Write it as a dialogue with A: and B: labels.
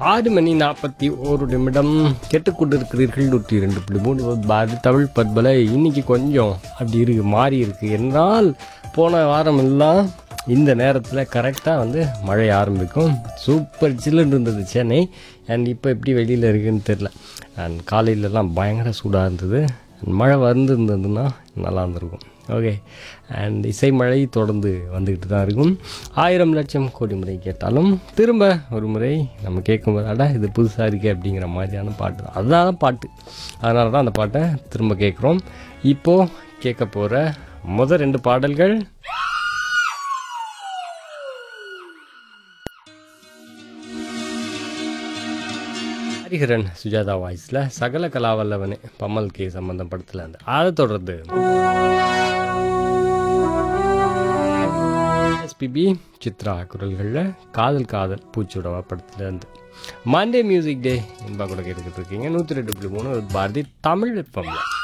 A: ஆறு மணி நாற்பத்தி ஒரு நிமிடம் கேட்டுக்கொண்டிருக்கிறீர்கள் நூற்றி இரண்டு புள்ளி மூணு பாரதி தமிழ் பத்பலை இன்னைக்கு கொஞ்சம் அப்படி இருக்கு மாறி இருக்கு என்றால் போன வாரம் எல்லாம் இந்த நேரத்தில் கரெக்டாக வந்து மழை ஆரம்பிக்கும் சூப்பர் சில்லுன்னு இருந்தது சென்னை அண்ட் இப்போ எப்படி வெளியில் இருக்குன்னு தெரில அண்ட் காலையிலலாம் பயங்கர சூடாக இருந்தது And மழை வந்திருந்ததுன்னா நல்லா இருந்திருக்கும் ஓகே அண்ட் இசை மழை தொடர்ந்து வந்துக்கிட்டு தான் இருக்கும் ஆயிரம் லட்சம் கோடி முறை கேட்டாலும் திரும்ப ஒரு முறை நம்ம கேட்கும்போது அடா இது புதுசாக இருக்கே அப்படிங்கிற மாதிரியான பாட்டு தான் அதுதான் பாட்டு அதனால தான் அந்த பாட்டை திரும்ப கேட்குறோம் இப்போது கேட்க போகிற முதல் ரெண்டு பாடல்கள் ஹரிஹரன் சுஜாதா வாய்ஸில் சகல கலாவல்லவனே பம்மல் கே சம்பந்தம் படத்தில் அந்த அதை தொடர்ந்து எஸ்பிபி சித்ரா குரல்களில் காதல் காதல் பூச்சியோட படத்துல இருந்து மண்டே மியூசிக் டே என்பா கூட கேட்டுக்கிட்டு இருக்கீங்க நூற்றி ரெண்டு புள்ளி மூணு பாரதி தமிழ் வெப்பம்ல